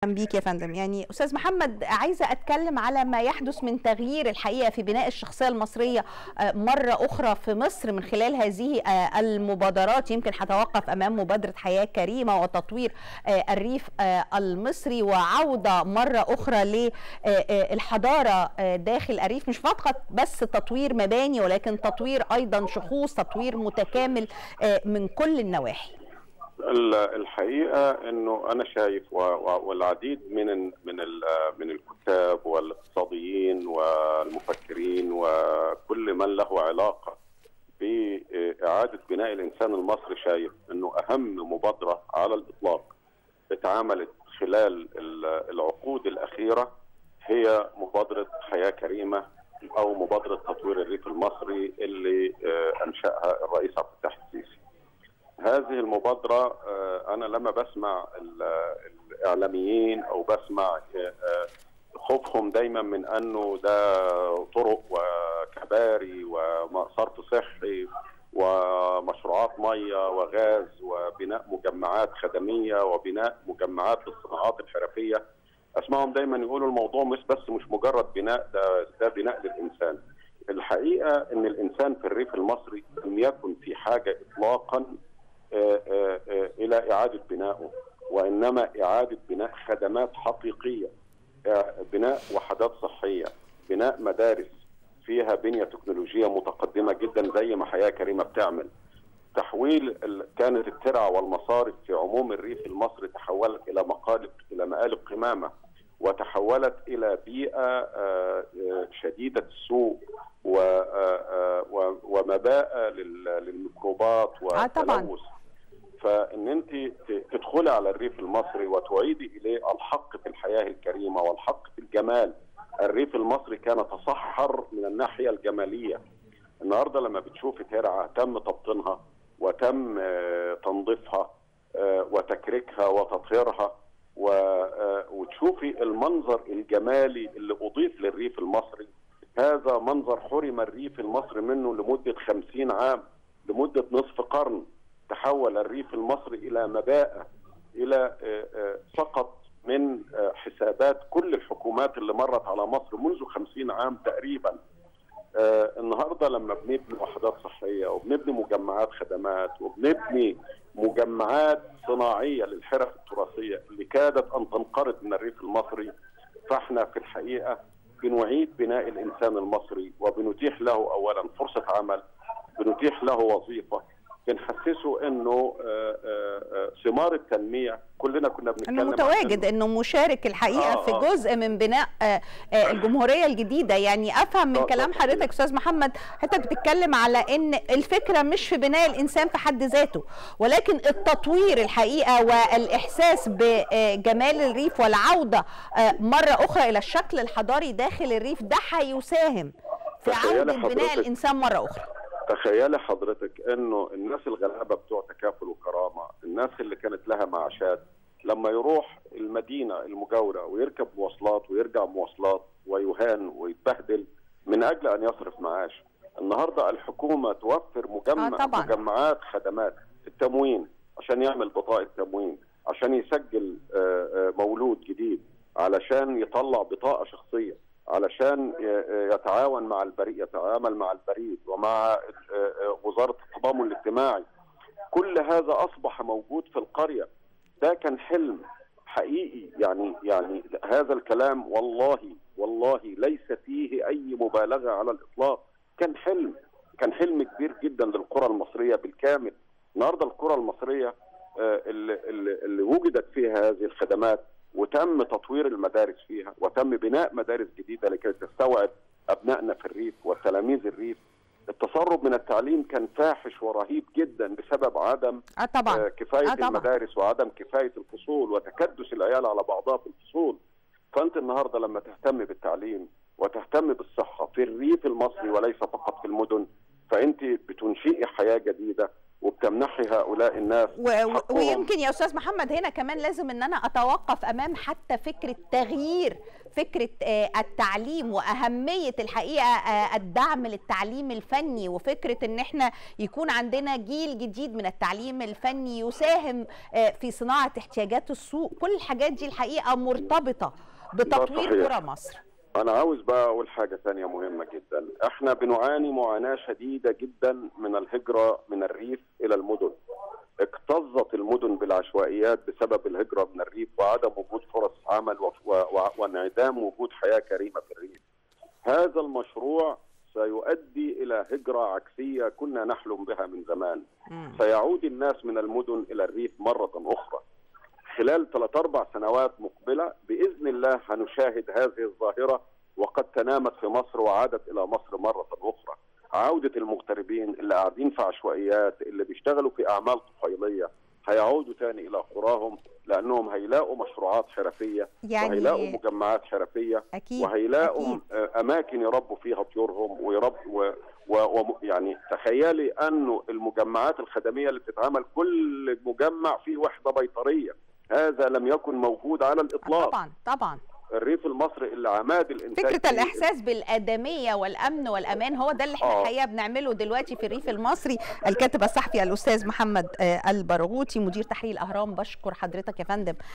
بيك يا فندم يعني استاذ محمد عايزه اتكلم على ما يحدث من تغيير الحقيقه في بناء الشخصيه المصريه مره اخرى في مصر من خلال هذه المبادرات يمكن هتوقف امام مبادره حياه كريمه وتطوير الريف المصري وعوده مره اخرى للحضاره داخل الريف مش فقط بس تطوير مباني ولكن تطوير ايضا شخوص تطوير متكامل من كل النواحي الحقيقه انه انا شايف والعديد من من من الكتاب والاقتصاديين والمفكرين وكل من له علاقه باعاده بناء الانسان المصري شايف انه اهم مبادره على الاطلاق اتعملت خلال العقود الاخيره هي مبادره حياه كريمه او مبادره تطوير الريف المصري اللي انشاها الرئيس عبد الفتاح السيسي. هذه المبادرة أنا لما بسمع الإعلاميين أو بسمع خوفهم دايما من أنه ده طرق وكباري وصرف صحي ومشروعات مية وغاز وبناء مجمعات خدمية وبناء مجمعات للصناعات الحرفية أسمعهم دايما يقولوا الموضوع مش بس مش مجرد بناء ده, ده بناء للإنسان الحقيقة أن الإنسان في الريف المصري لم يكن في حاجة إطلاقا الى اعاده بنائه وانما اعاده بناء خدمات حقيقيه بناء وحدات صحيه بناء مدارس فيها بنيه تكنولوجيه متقدمه جدا زي ما حياه كريمه بتعمل تحويل كانت الترع والمصارف في عموم الريف المصري تحولت الى مقالب الى مقالب قمامه وتحولت الى بيئه شديده السوء ومباء للميكروبات والتلوث فان انت تدخلي على الريف المصري وتعيدي اليه الحق في الحياه الكريمه والحق في الجمال الريف المصري كان تصحر من الناحيه الجماليه النهارده لما بتشوفي ترعه تم تبطينها وتم تنظيفها وتكريكها وتطهيرها وتشوفي المنظر الجمالي اللي اضيف للريف المصري هذا منظر حرم الريف المصري منه لمده خمسين عام لمده نصف قرن تحول الريف المصري الى مباءة الى سقط من حسابات كل الحكومات اللي مرت على مصر منذ خمسين عام تقريبا النهارده لما بنبني وحدات صحيه وبنبني مجمعات خدمات وبنبني مجمعات صناعيه للحرف التراثيه اللي كادت ان تنقرض من الريف المصري فاحنا في الحقيقه بنعيد بناء الانسان المصري وبنتيح له اولا فرصه عمل بنتيح له وظيفه بنحسسه انه ثمار التنميه كلنا كنا بنتكلم انه متواجد انه مشارك الحقيقه آه في جزء من بناء الجمهوريه الجديده يعني افهم من كلام حضرتك استاذ محمد حضرتك بتتكلم على ان الفكره مش في بناء الانسان في حد ذاته ولكن التطوير الحقيقه والاحساس بجمال الريف والعوده مره اخرى الى الشكل الحضاري داخل الريف ده هيساهم في عوده بناء الانسان مره اخرى تخيلي حضرتك انه الناس الغلابه بتوع تكافل وكرامه، الناس اللي كانت لها معاشات لما يروح المدينه المجاوره ويركب مواصلات ويرجع مواصلات ويهان ويتبهدل من اجل ان يصرف معاش. النهارده الحكومه توفر مجمع آه طبعا. مجمعات خدمات التموين عشان يعمل بطاقه تموين، عشان يسجل مولود جديد، علشان يطلع بطاقه شخصيه. علشان يتعاون مع البريد يتعامل مع البريد ومع وزاره التضامن الاجتماعي كل هذا اصبح موجود في القريه ده كان حلم حقيقي يعني يعني هذا الكلام والله والله ليس فيه اي مبالغه على الاطلاق كان حلم كان حلم كبير جدا للقرى المصريه بالكامل النهارده القرى المصريه اللي, اللي وجدت فيها هذه الخدمات وتم تطوير المدارس فيها وتم بناء مدارس جديده لكي تستوعب ابنائنا في الريف وتلاميذ الريف التسرب من التعليم كان فاحش ورهيب جدا بسبب عدم آه طبعا. آه كفايه آه طبعا. المدارس وعدم كفايه الفصول وتكدس العيال على بعضها في الفصول فانت النهارده لما تهتم بالتعليم وتهتم بالصحه في الريف المصري وليس فقط في المدن فانت بتنشئي حياه جديده وبتمنحي هؤلاء الناس و... و... حقهم. ويمكن يا استاذ محمد هنا كمان لازم ان انا اتوقف امام حتى فكره تغيير فكره آه، التعليم واهميه الحقيقه آه، الدعم للتعليم الفني وفكره ان احنا يكون عندنا جيل جديد من التعليم الفني يساهم آه، في صناعه احتياجات السوق كل الحاجات دي الحقيقه مرتبطه بتطوير صحيح. قرى مصر أنا عاوز بقى أقول حاجة ثانية مهمة جدا، إحنا بنعاني معاناة شديدة جدا من الهجرة من الريف إلى المدن. اكتظت المدن بالعشوائيات بسبب الهجرة من الريف وعدم وجود فرص عمل و- و- وانعدام وجود حياة كريمة في الريف. هذا المشروع سيؤدي إلى هجرة عكسية كنا نحلم بها من زمان. مم. سيعود الناس من المدن إلى الريف مرة أخرى. خلال ثلاث أربع سنوات مقبلة بإذن الله هنشاهد هذه الظاهرة وقد تنامت في مصر وعادت إلى مصر مرة أخرى عودة المغتربين اللي قاعدين في عشوائيات اللي بيشتغلوا في أعمال طفيلية هيعودوا تاني إلى قراهم لأنهم هيلاقوا مشروعات حرفية يعني وهيلاقوا مجمعات حرفية اكيد وهيلاقوا أكيد. آه، اماكن يربوا فيها طيورهم ويرب و و و يعني تخيلي انه المجمعات الخدميه اللي بتتعمل كل مجمع فيه وحده بيطريه هذا لم يكن موجود على الاطلاق طبعا طبعا الريف المصري اللي عماد الانتاج فكره فيه- الاحساس بالادميه والامن والامان هو ده اللي احنا آه. الحقيقه بنعمله دلوقتي في الريف المصري الكاتب الصحفي الاستاذ محمد آه، البرغوثي مدير تحرير الاهرام بشكر حضرتك يا فندم